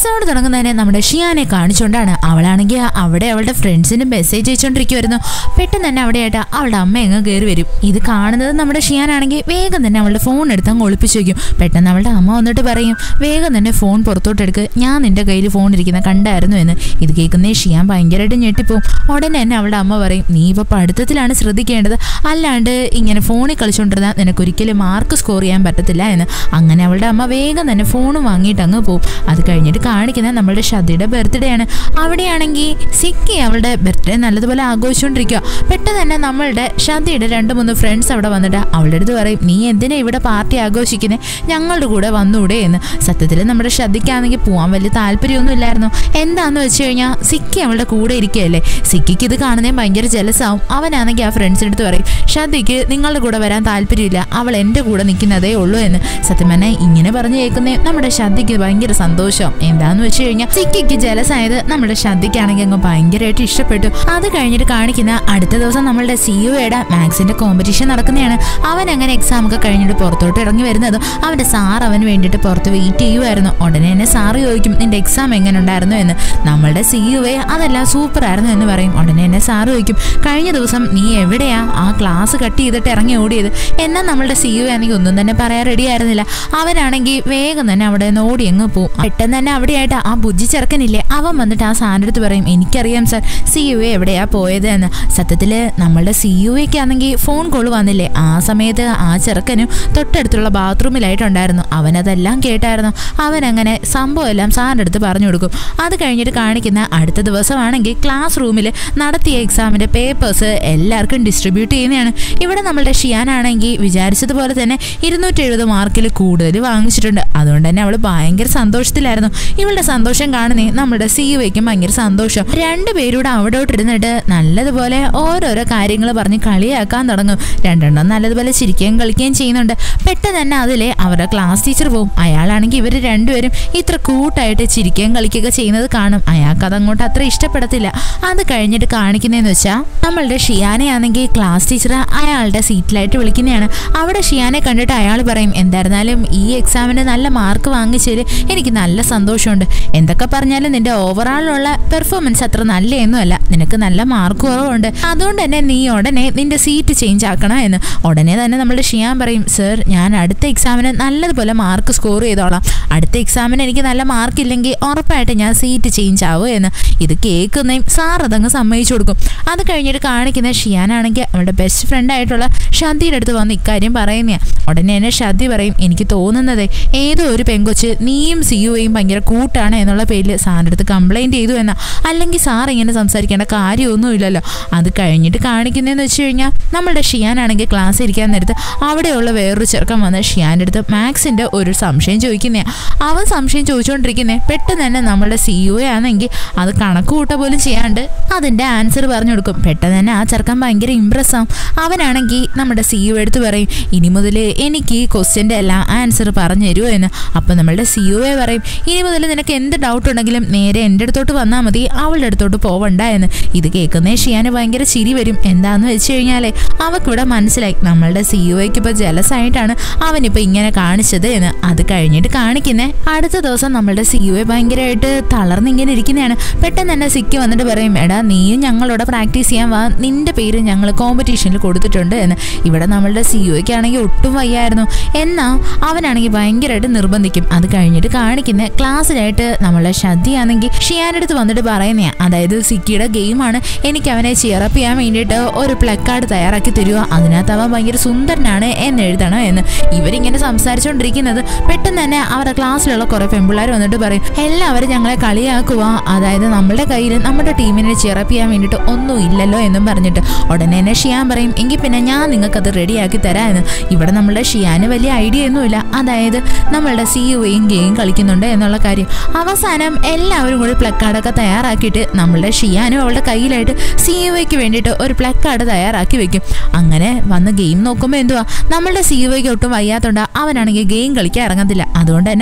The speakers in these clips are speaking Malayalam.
എപ്പിസോഡ് തുടങ്ങുന്നതിന് നമ്മുടെ ഷിയാനെ കാണിച്ചുകൊണ്ടാണ് അവളാണെങ്കിൽ അവിടെ അവളുടെ ഫ്രണ്ട്സിന് മെസ്സേജ് അയച്ചുകൊണ്ടിരിക്കുമായിരുന്നു പെട്ടെന്ന് തന്നെ അവിടെയായിട്ട് അവളുടെ അമ്മ എങ്ങ് കയറി വരും ഇത് കാണുന്നത് നമ്മുടെ ഷിയാനാണെങ്കിൽ വേഗം തന്നെ അവളുടെ ഫോൺ എടുത്ത് അങ്ങ് ഒളിപ്പിച്ചു വയ്ക്കും പെട്ടെന്ന് അവളുടെ അമ്മ വന്നിട്ട് പറയും വേഗം തന്നെ ഫോൺ പുറത്തോട്ട് എടുക്ക് ഞാൻ നിന്റെ കയ്യിൽ ഫോൺ ഇരിക്കുന്ന കണ്ടായിരുന്നു എന്ന് ഇത് കേൾക്കുന്നേ ഷിയാൻ ഭയങ്കരമായിട്ട് ഞെട്ടിപ്പോവും ഉടനെ തന്നെ അവളുടെ അമ്മ പറയും നീ ഇപ്പോൾ പഠിത്തത്തിലാണ് ശ്രദ്ധിക്കേണ്ടത് അല്ലാണ്ട് ഇങ്ങനെ ഫോണിൽ കളിച്ചുകൊണ്ടിരുന്നാൽ നിനക്കൊരിക്കലും മാർക്ക് സ്കോർ ചെയ്യാൻ പറ്റത്തില്ല എന്ന് അങ്ങനെ അവളുടെ അമ്മ വേഗം തന്നെ ഫോൺ വാങ്ങിയിട്ട് അങ്ങ് പോകും അത് കഴിഞ്ഞിട്ട് കാണിക്കുന്ന നമ്മളുടെ ഷദിയുടെ ബർത്ത്ഡേ ആണ് അവിടെയാണെങ്കിൽ സിക്കി അവളുടെ ബർത്ത്ഡേ നല്ലതുപോലെ ആഘോഷിച്ചുകൊണ്ടിരിക്കുക പെട്ടെന്ന് തന്നെ നമ്മളുടെ ഷദിയുടെ രണ്ട് മൂന്ന് ഫ്രണ്ട്സ് അവിടെ വന്നിട്ട് അവളുടെ അടുത്ത് പറയും നീ എന്തിനാ ഇവിടെ പാർട്ടി ആഘോഷിക്കുന്നത് ഞങ്ങളുടെ കൂടെ വന്നൂടെ എന്ന് സത്യത്തിൽ നമ്മുടെ ഷദിക്കാണെങ്കിൽ പോകാൻ വലിയ താല്പര്യമൊന്നും ഇല്ലായിരുന്നു എന്താന്ന് വെച്ച് കഴിഞ്ഞാൽ സിക്കി അവളുടെ കൂടെ ഇരിക്കുകയല്ലേ സിക്കിക്ക് ഇത് കാണുന്നേ ഭയങ്കര ജലസാവും അവനാണെങ്കിൽ ആ ഫ്രണ്ട്സിൻ്റെ അടുത്ത് പറയും ഷദിക്ക് നിങ്ങളുടെ കൂടെ വരാൻ താല്പര്യമില്ല അവൾ എൻ്റെ കൂടെ നിൽക്കുന്നതേ ഉള്ളൂ എന്ന് സത്യം പറഞ്ഞാൽ ഇങ്ങനെ പറഞ്ഞു കേൾക്കുന്നേ നമ്മുടെ ഷദിക്ക് ഭയങ്കര സന്തോഷം എന്താന്ന് വെച്ച് കഴിഞ്ഞാൽ സിക്കിക്ക് ജലസായത് നമ്മുടെ ഷദിക്കാണെങ്കിൽ അങ്ങ് ഭയങ്കരമായിട്ട് ഇഷ്ടപ്പെട്ടു അത് കഴിഞ്ഞിട്ട് കാണിക്കുന്ന അടുത്ത ദിവസം നമ്മളുടെ സിഒയുടെ മാത്സിന്റെ കോമ്പറ്റീഷൻ നടക്കുന്നതാണ് അവൻ അങ്ങനെ എക്സാം ഒക്കെ കഴിഞ്ഞിട്ട് പുറത്തോട്ട് ഇറങ്ങി വരുന്നതും അവന്റെ സാർ അവന് വേണ്ടിയിട്ട് പുറത്ത് വെയിറ്റ് ചെയ്യുമായിരുന്നു ഉടനെ തന്നെ സാറ് ചോദിക്കും നിന്റെ എക്സാം എങ്ങനെ ഉണ്ടായിരുന്നു എന്ന് നമ്മളുടെ സിഒയെ അതെല്ലാം സൂപ്പർ ആയിരുന്നു എന്ന് പറയും ഉടനെ തന്നെ സാറ് ചോദിക്കും കഴിഞ്ഞ ദിവസം നീ എവിടെയാ ആ ക്ലാസ് കട്ട് ചെയ്തിട്ട് ഇറങ്ങി ഓടിയത് എന്നാൽ നമ്മളുടെ സിഒ ആണെങ്കിൽ ഒന്നും തന്നെ പറയാൻ റെഡി ആയിരുന്നില്ല അവനാണെങ്കിൽ വേഗം തന്നെ അവിടെ നിന്ന് ഓടി അങ്ങ് പോകും പെട്ടെന്ന് തന്നെ അവിടെയായിട്ട് ആ ബുജ്ജി ചെറുക്കനില്ലേ അവൻ വന്നിട്ട് ആ സാറിൻ്റെ അടുത്ത് പറയും എനിക്കറിയാം സാർ സി യു എ എവിടെയാ പോയത് എന്ന് സത്യത്തിൽ നമ്മളുടെ സി യു എക്ക് ആണെങ്കിൽ ഫോൺ കോൾ വന്നില്ലേ ആ സമയത്ത് ആ ചെറുക്കനും തൊട്ടടുത്തുള്ള ബാത്റൂമിലായിട്ടുണ്ടായിരുന്നു അവനതെല്ലാം കേട്ടായിരുന്നു അവൻ അങ്ങനെ സംഭവം എല്ലാം സാറിൻ്റെ അടുത്ത് പറഞ്ഞു കൊടുക്കും അത് കഴിഞ്ഞിട്ട് കാണിക്കുന്ന അടുത്ത ദിവസമാണെങ്കിൽ ക്ലാസ് റൂമിൽ നടത്തിയ എക്സാമിൻ്റെ പേപ്പേഴ്സ് എല്ലാവർക്കും ഡിസ്ട്രിബ്യൂട്ട് ചെയ്യുന്നതാണ് ഇവിടെ നമ്മളുടെ ഷിയാനാണെങ്കിൽ വിചാരിച്ചതുപോലെ തന്നെ ഇരുന്നൂറ്റി എഴുപത് മാർക്കിൽ കൂടുതൽ വാങ്ങിച്ചിട്ടുണ്ട് അതുകൊണ്ട് തന്നെ അവൾ ഭയങ്കര സന്തോഷത്തിലായിരുന്നു ഇവളുടെ സന്തോഷം കാണുന്നേ നമ്മുടെ സി വയ്ക്കും ഭയങ്കര സന്തോഷം രണ്ടുപേരൂടെ അവിടോട്ട് ഇരുന്നിട്ട് നല്ലതുപോലെ ഓരോരോ കാര്യങ്ങൾ പറഞ്ഞ് കളിയാക്കാൻ തുടങ്ങും രണ്ടെണ്ണം നല്ലതുപോലെ ചിരിക്കുകയും കളിക്കുകയും ചെയ്യുന്നുണ്ട് പെട്ടെന്ന് തന്നെ അതിലെ അവരുടെ ക്ലാസ് ടീച്ചർ പോകും അയാളാണെങ്കിൽ ഇവർ രണ്ടുപേരും ഇത്ര കൂട്ടായിട്ട് ചിരിക്കുകയും കളിക്കുകയൊക്കെ ചെയ്യുന്നത് കാണും അയാൾക്ക് അതങ്ങോട്ട് അത്ര ഇഷ്ടപ്പെടത്തില്ല അത് കഴിഞ്ഞിട്ട് കാണിക്കുന്നതെന്ന് വെച്ചാൽ നമ്മളുടെ ഷിയാനെയാണെങ്കിൽ ക്ലാസ് ടീച്ചർ അയാളുടെ സീറ്റിലായിട്ട് വിളിക്കുന്നതാണ് അവിടെ ഷിയാനെ കണ്ടിട്ട് അയാൾ പറയും എന്തായിരുന്നാലും ഈ എക്സാമിന് നല്ല മാർക്ക് വാങ്ങിച്ചതിൽ എനിക്ക് നല്ല സന്തോഷമുണ്ട് എന്തൊക്കെ പറഞ്ഞാലും നിന്റെ ഓവറോളുള്ള പെർഫോമൻസ് അത്ര നല്ലയൊന്നുമല്ല നിനക്ക് നല്ല മാർക്ക് കുറവുണ്ട് അതുകൊണ്ട് തന്നെ നീ ഉടനെ നിന്റെ സീറ്റ് ചേഞ്ച് ആക്കണം എന്ന് ഉടനെ തന്നെ നമ്മളുടെ ഷിയാൻ പറയും സർ ഞാൻ അടുത്ത എക്സാമിന് നല്ലതുപോലെ മാർക്ക് സ്കോർ ചെയ്തോളാം അടുത്ത എക്സാമിന് എനിക്ക് നല്ല മാർക്ക് ഇല്ലെങ്കിൽ ഉറപ്പായിട്ട് ഞാൻ സീറ്റ് ചേഞ്ച് ആവും എന്ന് ഇത് കേൾക്കുന്നതും സാർ അതങ്ങ് സമ്മതിച്ചു കൊടുക്കും അത് കഴിഞ്ഞിട്ട് കാണിക്കുന്ന ഷിയാനാണെങ്കിൽ അവളുടെ ബെസ്റ്റ് ഫ്രണ്ട് ആയിട്ടുള്ള ഷാന്തിയുടെ അടുത്ത് വന്ന് ഇക്കാര്യം പറയുന്നതാണ് ഉടനെ തന്നെ ഷാന്തി പറയും എനിക്ക് തോന്നുന്നത് ഏതോ ഒരു പെങ്കൊച്ച് നീയും സിയുവയും ഭയങ്കര കൂട്ടാണ് എന്നുള്ള പേരിൽ സാറിൻ്റെ അടുത്ത് കംപ്ലൈൻറ്റ് ചെയ്തു എന്നാ അല്ലെങ്കിൽ സാർ ഇങ്ങനെ സംസാരിക്കേണ്ട കാര്യമൊന്നുമില്ലല്ലോ അത് കഴിഞ്ഞിട്ട് കാണിക്കുന്നതെന്ന് വെച്ച് കഴിഞ്ഞാൽ നമ്മളുടെ ഷിയാനാണെങ്കിൽ ക്ലാസ് ഇരിക്കാൻ നേരത്ത് അവിടെയുള്ള വേറൊരു ചെറുക്കൻ വന്ന് ഷിയാൻ്റെ അടുത്ത് മാത്സിൻ്റെ ഒരു സംശയം ചോദിക്കുന്നതാണ് അവൻ സംശയം ചോദിച്ചുകൊണ്ടിരിക്കുന്നേ പെട്ടെന്ന് തന്നെ നമ്മളുടെ സി യു ആണെങ്കിൽ അത് കണക്ക് കൂട്ട പോലും ചെയ്യാണ്ട് അതിൻ്റെ ആൻസർ പറഞ്ഞു കൊടുക്കും പെട്ടെന്ന് തന്നെ ആ ചെറുക്കൻ ഭയങ്കര ഇമ്പ്രസ് ആവും അവനാണെങ്കിൽ നമ്മുടെ സി യു എടുത്ത് പറയും ഇനി മുതൽ എനിക്ക് ഈ ക്വസ്റ്റ്യൻ്റെ എല്ലാം ആൻസർ പറഞ്ഞു തരുമോ എന്ന് അപ്പം നമ്മളുടെ സി യു പറയും ഇനി മുതൽ നിനക്ക് എന്ത് ഡൗട്ട് ഉണ്ടെങ്കിലും നേരെ എൻ്റെ അടുത്തോട്ട് വന്നാൽ മതി അവളുടെ അടുത്തോട്ട് പോവണ്ട എന്ന് ഇത് കേൾക്കുന്നേ ഷിയാന് ഭയങ്കര ചിരി വരും എന്താന്ന് വെച്ച് കഴിഞ്ഞാലേ അവക്കിവിടെ മനസ്സിലായി നമ്മളുടെ സി യു ഐക്ക് ഇപ്പോൾ ജലസായിട്ടാണ് അവനിപ്പോൾ ഇങ്ങനെ കാണിച്ചത് എന്ന് അത് കഴിഞ്ഞിട്ട് കാണിക്കുന്നേ അടുത്ത ദിവസം നമ്മളുടെ സി യു ഐ ഭയങ്കരമായിട്ട് തളർന്നിങ്ങനെ ഇരിക്കുന്നതാണ് പെട്ടെന്ന് തന്നെ സിക്ക് വന്നിട്ട് പറയും എടാ നീയും ഞങ്ങളോട് പ്രാക്ടീസ് ചെയ്യാൻ വാ നിന്റെ പേര് ഞങ്ങൾ കോമ്പറ്റീഷനിൽ കൊടുത്തിട്ടുണ്ട് എന്ന് ഇവിടെ നമ്മളുടെ സി യു ഐക്ക് ആണെങ്കിൽ ഒട്ടും വയ്യായിരുന്നു എന്നാൽ അവനാണെങ്കിൽ ഭയങ്കരമായിട്ട് നിർബന്ധിക്കും അത് കഴിഞ്ഞിട്ട് കാണിക്കുന്ന ക്ലാസ്സിലായിട്ട് നമ്മളെ ഷദ്ദിയാണെങ്കിൽ ഷിയാൻ്റെ അടുത്ത് വന്നിട്ട് പറയുന്നതാ അതായത് സിക്കിയുടെ ഗെയിമാണ് എനിക്ക് അവനെ ചിയറപ്പ് ചെയ്യാൻ വേണ്ടിയിട്ട് ഒരു പ്ലക്കാർഡ് തയ്യാറാക്കി തരുക അതിനകത്ത് അവൻ ഭയങ്കര സുന്ദരനാണ് എന്ന് എഴുതണം എന്ന് ഇവരിങ്ങനെ സംസാരിച്ചുകൊണ്ടിരിക്കുന്നത് പെട്ടെന്ന് തന്നെ അവരുടെ ക്ലാസ്സിലുള്ള കുറെ പെൺപിള്ളേർ വന്നിട്ട് പറയും എല്ലാവരും ഞങ്ങളെ കളിയാക്കുക അതായത് നമ്മുടെ കയ്യിൽ നമ്മുടെ ടീമിനെ ചിയറപ്പ് ചെയ്യാൻ വേണ്ടിയിട്ട് ഒന്നും ഇല്ലല്ലോ എന്നും പറഞ്ഞിട്ട് ഉടനെ തന്നെ ഷിയാൻ പറയും എങ്കിൽ പിന്നെ ഞാൻ നിങ്ങൾക്കത് റെഡിയാക്കി തരാം എന്ന് ഇവിടെ നമ്മളുടെ ഷിയാന് വലിയ ഐഡിയ ഒന്നുമില്ല അതായത് നമ്മളുടെ സി യുയും ഗെയിം കളിക്കുന്നുണ്ട് എന്നുള്ള കാര്യം അവസാനം എല്ലാവരും കൂടി പ്ലക്കാർഡൊക്കെ തയ്യാറാക്കിയിട്ട് നമ്മളുടെ ഷിയാനും അവളുടെ കയ്യിലായിട്ട് സി യുവയ്ക്ക് വേണ്ടിയിട്ട് ഒരു പ്ലക്കാർഡ് തയ്യാറാക്കി വെക്കും അങ്ങനെ വന്ന് ഗെയിം നോക്കുമ്പോൾ എന്തുവാ നമ്മളുടെ സി യുവയ്ക്ക് ഒട്ടും വയ്യാത്തോണ്ട് അവനാണെങ്കിൽ ഗെയിം കളിക്കാൻ ഇറങ്ങത്തില്ല അതുകൊണ്ട് തന്നെ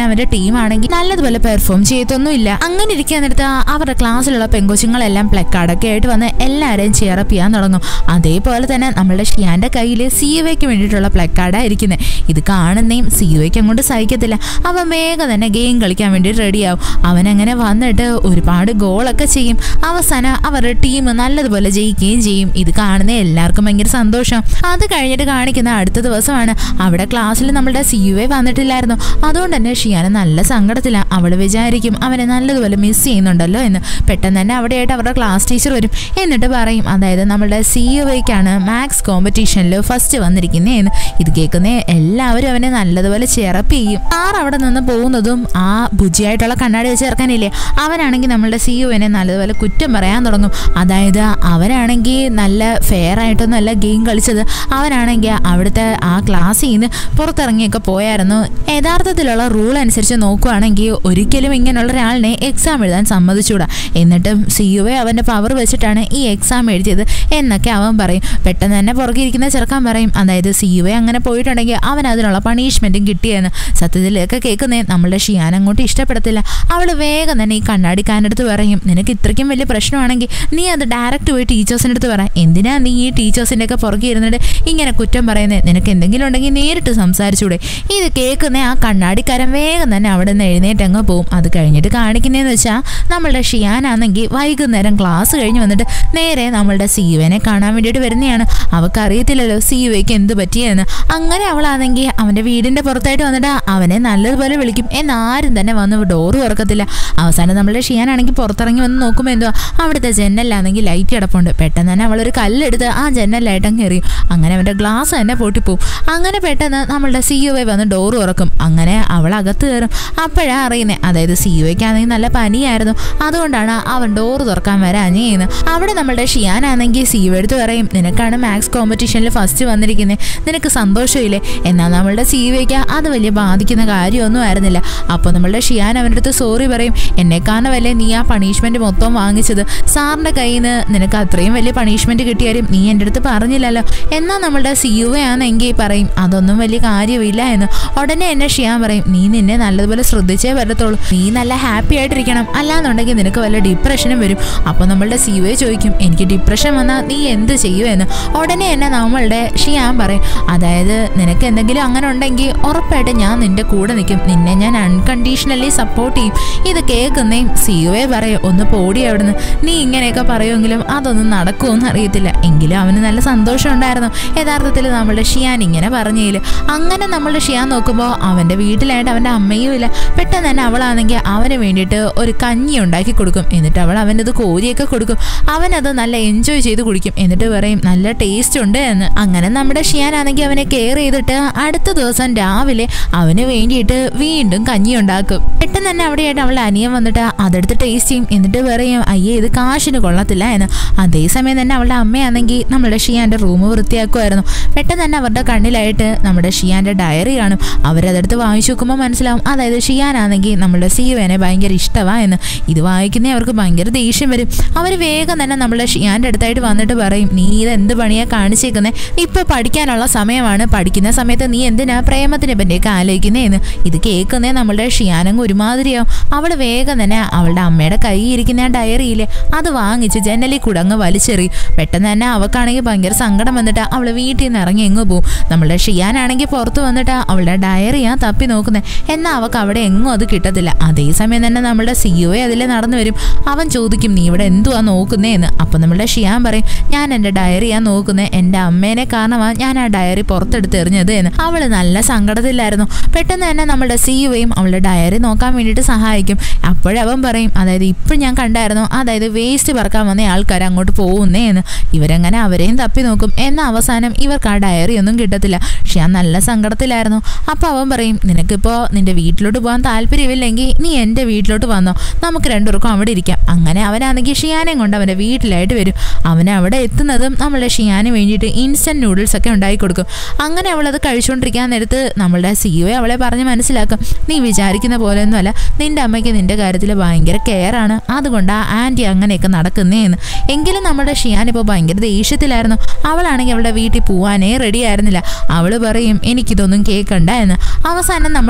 തന്നെ അവന്റെ ടീമാണെങ്കിൽ നല്ലതുപോലെ പെർഫോം ചെയ്യത്തൊന്നുമില്ല അങ്ങനെ ഇരിക്കാൻ നേരത്ത് അവരുടെ ക്ലാസ്സിലുള്ള പെങ്കൊച്ചുങ്ങളെല്ലാം പ്ലക്കാർഡൊക്കെ ആയിട്ട് വന്ന് എല്ലാവരെയും ചിയറപ്പ് ചെയ്യാൻ തുടങ്ങും അതേപോലെ തന്നെ നമ്മളുടെ ഷിയാന്റെ കയ്യിൽ സി വയ്ക്ക് വേണ്ടിയിട്ടുള്ള പ്ലക്കാർഡാണ് ഇരിക്കുന്നത് ഇത് കാണുന്നേയും സി വയ്ക്ക് അങ്ങോട്ട് സഹിക്കത്തില്ല അവൻ വേഗം തന്നെ ഗെയിം കളിക്കാൻ വേണ്ടി റെഡിയാവും അവനങ്ങനെ വന്നിട്ട് ഒരുപാട് ഗോളൊക്കെ ചെയ്യും അവസാനം അവരുടെ ടീം നല്ലതുപോലെ ജയിക്കുകയും ചെയ്യും ഇത് കാണുന്ന എല്ലാവർക്കും ഭയങ്കര സന്തോഷം അത് കഴിഞ്ഞിട്ട് കാണിക്കുന്ന അടുത്ത ദിവസമാണ് അവിടെ ക്ലാസ്സിൽ നമ്മളുടെ സി യു എ വന്നിട്ടില്ലായിരുന്നു അതുകൊണ്ട് തന്നെ ഷിയാന് നല്ല സങ്കടത്തിലാണ് അവൾ വിചാരിക്കും അവനെ നല്ലതുപോലെ മിസ് ചെയ്യുന്നുണ്ടല്ലോ എന്ന് പെട്ടെന്ന് തന്നെ അവിടെയായിട്ട് അവരുടെ ക്ലാസ് ടീച്ചർ വരും എന്നിട്ട് പറയും അതായത് നമ്മളുടെ സി യു എക്കാണ് മാത്സ് കോമ്പറ്റീഷനിൽ ഫസ്റ്റ് വന്നിരിക്കുന്നതെന്ന് ഇത് കേൾക്കുന്ന എല്ലാവരും അവനെ നല്ലതുപോലെ ചെറപ്പ് ചെയ്യും ആർ അവിടെ നിന്ന് പോകുന്നതും ആ ബുജിയായിട്ടുള്ള കണ്ണാടി വെച്ച് ഇറക്കാനില്ലേ അവനാണെങ്കിൽ നമ്മളുടെ സി യുവിനെ നല്ലതുപോലെ കുറ്റം പറയാൻ തുടങ്ങും അതായത് അവനാണെങ്കിൽ നല്ല ഫെയർ ആയിട്ടൊന്നും അല്ല ഗെയിം കളിച്ചത് അവനാണെങ്കിൽ അവിടുത്തെ ആ ക്ലാസ്സിൽ നിന്ന് പുറത്തിറങ്ങിയൊക്കെ പോയായിരുന്നു യഥാർത്ഥത്തിലുള്ള റൂൾ അനുസരിച്ച് നോക്കുവാണെങ്കിൽ ഒരിക്കലും ഇങ്ങനെയുള്ള ഒരാളിനെ എക്സാം എഴുതാൻ സമ്മതിച്ചൂടാ എന്നിട്ടും സി യു എ അവൻ്റെ പവർ വെച്ചിട്ടാണ് ഈ എക്സാം എഴുതിയത് എന്നൊക്കെ അവൻ പറയും പെട്ടെന്ന് തന്നെ പുറകെ ഇരിക്കുന്ന ചെറുക്കാൻ പറയും അതായത് സി യു എ അങ്ങനെ പോയിട്ടുണ്ടെങ്കിൽ അവൻ അതിനുള്ള പണിഷ്മെൻറ്റും കിട്ടിയെന്ന് സത്യത്തിലൊക്കെ കേൾക്കുന്നേ നമ്മളുടെ ഷിയാൻ അങ്ങോട്ട് ഇഷ്ടപ്പെടത്തില്ല അവൾ വേഗം തന്നെ ഈ കണ്ണാടിക്കാരൻ്റെ പറയും നിനക്ക് ഇത്രയ്ക്കും വലിയ പ്രശ്നമാണെങ്കിൽ നീ അത് ഡയറക്റ്റ് പോയി ടീച്ചേഴ്സിൻ്റെ അടുത്ത് പറ എന്തിനാ നീ ഈ ടീച്ചേഴ്സിൻ്റെ ഒക്കെ പുറകെ ഇരുന്നിട്ട് ഇങ്ങനെ കുറ്റം പറയുന്നത് നിനക്ക് എന്തെങ്കിലും ഉണ്ടെങ്കിൽ നേരിട്ട് സംസാരിച്ചൂടെ ഇത് കേൾക്കുന്ന ആ കണ്ണാടിക്കാരൻ വേഗം തന്നെ അവിടെ നിന്ന് എഴുന്നേറ്റ് അങ്ങ് പോവും അത് കഴിഞ്ഞിട്ട് കാണിക്കുന്നതെന്ന് വെച്ചാൽ നമ്മളുടെ ഷിയാനാണെങ്കിൽ വൈകുന്നേരം ക്ലാസ് കഴിഞ്ഞ് വന്നിട്ട് നേരെ നമ്മളുടെ സീവനെ കാണാൻ വേണ്ടിയിട്ട് വരുന്നതാണ് അവൾക്കറിയത്തില്ലല്ലോ സീവയ്ക്ക് എന്ത് പറ്റിയെന്ന് അങ്ങനെ അവളാണെങ്കിൽ അവൻ്റെ വീടിൻ്റെ പുറത്തായിട്ട് വന്നിട്ട് അവനെ നല്ലതുപോലെ വിളിക്കും എന്നാരും തന്നെ വന്ന് ഡോറ് തുറക്കത്തില്ല അവസാനം നമ്മളുടെ ഷിയാനാണെങ്കിൽ പുറത്തിറങ്ങി വന്ന് നോക്കുമ്പോൾ എന്തുവാ അവിടുത്തെ ജനലിലാണെങ്കിൽ ലൈറ്റ് കിടപ്പുണ്ട് പെട്ടെന്ന് തന്നെ അവളൊരു കല്ലെടുത്ത് ആ ജനലിലായിട്ട് അങ്ങ് എറിയും അങ്ങനെ അവൻ്റെ ഗ്ലാസ് തന്നെ പൊട്ടിപ്പോവും അങ്ങനെ പെട്ടെന്ന് നമ്മളുടെ സി യു വന്ന് ഡോറ് തുറക്കും അങ്ങനെ അവൾ അകത്ത് കയറും അപ്പോഴാണ് അറിയുന്നത് അതായത് സി യു ആണെങ്കിൽ നല്ല പനിയായിരുന്നു അതുകൊണ്ടാണ് അവൻ ഡോറ് തുറക്കാൻ വരാഞ്ഞേ എന്ന് അവിടെ നമ്മളുടെ ഷിയാനാണെങ്കിൽ സി യു എടുത്ത് പറയും നിനക്കാണ് മാത്സ് കോമ്പറ്റീഷനിൽ ഫസ്റ്റ് വന്നിരിക്കുന്നത് നിനക്ക് സന്തോഷമില്ലേ എന്നാൽ നമ്മളുടെ സി യു അത് വലിയ ബാധിക്കുന്ന കാര്യമൊന്നും ആയിരുന്നില്ല അപ്പോൾ നമ്മളുടെ ഷിയാൻ അവൻ്റെ അടുത്ത് സോറി പറയും എന്നെക്കാണവല്ലേ നീ ആ പണിഷ്മെൻറ്റ് മൊത്തം വാങ്ങിച്ചത് സാറിൻ്റെ കയ്യിൽ നിന്ന് നിനക്ക് അത്രയും വലിയ പണിഷ്മെൻറ്റ് കിട്ടിയാലും നീ എൻ്റെ അടുത്ത് പറഞ്ഞില്ലല്ലോ എന്നാൽ നമ്മളുടെ സി യു ആണെങ്കിൽ പറയും അതൊന്നും വലിയ കാര്യമില്ല എന്ന് ഉടനെ എന്നെ ഷിയാൻ പറയും നീ നിന്നെ നല്ലതുപോലെ ശ്രദ്ധിച്ചേ വരത്തുള്ളൂ നീ നല്ല ഹാപ്പി ആയിട്ടിരിക്കണം അല്ലാന്നുണ്ടെങ്കിൽ നിനക്ക് വല്ല ഡിപ്രഷനും വരും അപ്പോൾ നമ്മളുടെ സി യു ചോദിക്കും എനിക്ക് ഡിപ്രഷൻ വന്നാൽ നീ എന്ത് ചെയ്യുമെന്ന് ഉടനെ എന്നെ നമ്മളുടെ ഷിയാൻ പറയും അതായത് നിനക്ക് എന്തെങ്കിലും അങ്ങനെ ഉണ്ടെങ്കിൽ ഉറപ്പായിട്ടും ഞാൻ നിന്റെ കൂടെ നിൽക്കും നിന്നെ ഞാൻ അൺകണ്ടീഷണലി സപ്പോർട്ട് ചെയ്യും ഇത് കേൾക്കുന്നേയും സി യു പറയും ഒന്ന് പോടി അവിടുന്ന് നീ ഇങ്ങനെയൊക്കെ പറയുമെങ്കിലും അതൊന്നും നടക്കുമെന്ന് അറിയത്തില്ല എങ്കിലും അവന് നല്ല സന്തോഷം ഉണ്ടായിരുന്നു യഥാർത്ഥത്തിൽ നമ്മളുടെ ഷിയാൻ ഇങ്ങനെ പറഞ്ഞതിൽ അങ്ങനെ നമ്മളുടെ ഷിയാൻ നോക്കുമ്പോൾ അവൻ്റെ വീട്ടിലായിട്ട് അവൻ്റെ അമ്മയും ഇല്ല പെട്ടെന്ന് തന്നെ അവളാണെങ്കിൽ അവന് വേണ്ടിയിട്ട് ഒരു കഞ്ഞി ഉണ്ടാക്കി കൊടുക്കും എന്നിട്ട് അവൾ അവൻ്റെ അത് കോരിയൊക്കെ കൊടുക്കും അവനത് നല്ല എൻജോയ് ചെയ്ത് കുടിക്കും എന്നിട്ട് പറയും നല്ല ടേസ്റ്റ് ഉണ്ട് എന്ന് അങ്ങനെ നമ്മുടെ ഷിയാനാണെങ്കിൽ അവനെ കെയർ ചെയ്തിട്ട് അടുത്ത ദിവസം രാവിലെ അവന് വേണ്ടിയിട്ട് വീണ്ടും കഞ്ഞി ഉണ്ടാക്കും പെട്ടെന്ന് തന്നെ അവിടെയായിട്ട് അവളുടെ അനിയൻ വന്നിട്ട് അതെടുത്ത് ടേസ്റ്റ് ചെയ്യും എന്നിട്ട് പറയും അയ്യേ ഇത് കാശിന് കൊള്ളത്തില്ല എന്ന് അതേസമയം തന്നെ അവളുടെ അമ്മയാണെങ്കിൽ നമ്മുടെ ഷിയാന്റെ റൂം വൃത്തിയാക്കുമായിരുന്നു പെട്ടെന്ന് തന്നെ അവരുടെ കണ്ണിലായിട്ട് നമ്മുടെ ഷിയാന്റെ ഡയറി കാണും അവരതെടുത്ത് വായിച്ചു നോക്കുമ്പോൾ മനസ്സിലാവും അതായത് ഷിയാനാണെങ്കിൽ നമ്മുടെ സിയുവിനെ ഭയങ്കര ഇഷ്ടമാ എന്ന് ഇത് വായിക്കുന്നേ അവർക്ക് ഭയങ്കര ദേഷ്യം വരും അവർ വേഗം തന്നെ നമ്മുടെ ഷിയാന്റെ അടുത്തായിട്ട് വന്നിട്ട് പറയും നീ ഇത് എന്ത് പണിയാ കാണിച്ചേക്കുന്നത് ഇപ്പൊ പഠിക്കാനുള്ള സമയമാണ് പഠിക്കുന്ന സമയത്ത് നീ എന്തിനാ പ്രേമത്തിനെ പറ്റിയൊക്കെ ആലോചിക്കുന്നേന്ന് ഇത് കേൾക്കുന്നേ നമ്മളുടെ ഷിയാനങ്ങ് ഒരുമാതിരിയാവും അവൾ വേഗം തന്നെ അവളുടെ അമ്മയുടെ കൈ ഇരിക്കുന്ന ആ ഡയറിയില്ലേ അത് വാങ്ങിച്ച് ജനലിൽ കൂടെ അങ്ങ് വലിച്ചെറിയും പെട്ടെന്ന് തന്നെ അവക്കാണെങ്കിൽ ഭയങ്കര സങ്കടം വന്നിട്ട് അവൾ വീട്ടിൽ നിന്ന് ഇറങ്ങി എങ്ങ് പോവും നമ്മളുടെ ഷിയാനാണെങ്കിൽ പുറത്ത് വന്നിട്ട് അവളുടെ ഡയറിയാ തപ്പി നോക്കുന്നത് എന്നാൽ അവൾക്ക് അവിടെ എങ്ങും അത് കിട്ടത്തില്ല അതേസമയം തന്നെ നമ്മളുടെ സി ഒ അതിലെ നടന്നു വരും അവൻ ചോദിക്കും നീ ഇവിടെ എന്തുവാ നോക്കുന്നേന്ന് അപ്പം നമ്മളുടെ ഷിയാൻ പറയും ഞാൻ എൻ്റെ ഡയറിയാ നോക്കുന്നത് എൻ്റെ അമ്മേനെ കാരണമാണ് ഞാൻ ആ ഡയറി പുറത്തെടുത്ത് എറിഞ്ഞത് എന്ന് അവൾ നല്ല സങ്കടത്തിലായിരുന്നു പെട്ടെന്ന് തന്നെ നമ്മളുടെ സി യുവയും അവളുടെ ഡയറി നോക്കാൻ വേണ്ടിയിട്ട് സഹായിക്കും അപ്പോഴവൻ പറയും അതായത് ഇപ്പം ഞാൻ കണ്ടായിരുന്നു അതായത് വേസ്റ്റ് പറക്കാൻ വന്ന ആൾക്കാർ അങ്ങോട്ട് പോകുന്നേ എന്ന് ഇവരങ്ങനെ അവരെയും തപ്പി നോക്കും എന്നാൽ അവസാനം ഇവർക്ക് ആ ഡയറി ഒന്നും കിട്ടത്തില്ല ഷിയാൻ നല്ല സങ്കടത്തിലായിരുന്നു അപ്പോൾ അവൻ പറയും നിനക്കിപ്പോൾ നിന്റെ വീട്ടിലോട്ട് പോകാൻ താല്പര്യമില്ലെങ്കിൽ നീ എൻ്റെ വീട്ടിലോട്ട് വന്നോ നമുക്ക് രണ്ടുപേർക്കും അവിടെ ഇരിക്കാം അങ്ങനെ അവനാണെങ്കിൽ ഷിയാനെ കൊണ്ട് അവൻ്റെ വീട്ടിലായിട്ട് വരും അവൻ അവിടെ എത്തുന്നതും നമ്മളുടെ ഷിയാന് വേണ്ടിയിട്ട് ഇൻസ്റ്റൻറ്റ് നൂഡിൽസ് ഒക്കെ ഉണ്ടാക്കി കൊടുക്കും അങ്ങനെ അവളത് കഴിച്ചുകൊണ്ടിരിക്കാൻ നേരത്ത് നമ്മളുടെ സിഒ അവളെ പറഞ്ഞ് മനസ്സിലാക്കും നീ വിചാരിക്കുന്ന പോലെയൊന്നുമല്ല നിന്റെ അമ്മയ്ക്ക് നിന്റെ കാര്യത്തിൽ ഭയങ്കര കെയർ ആണ് അതുകൊണ്ട് ആ ആൻറ്റി അങ്ങനെയൊക്കെ നടക്കുന്നേ എന്ന് എങ്കിലും നമ്മുടെ ഷിയാൻ ഇപ്പോൾ ഭയങ്കര ദേഷ്യത്തിലായിരുന്നു അവളാണെങ്കിൽ അവളുടെ വീട്ടിൽ പോവാനേ റെഡി ആയിരുന്നില്ല അവൾ പറയും എനിക്കിതൊന്നും കേൾക്കണ്ട എന്ന് അവസാനം നമ്മളുടെ സി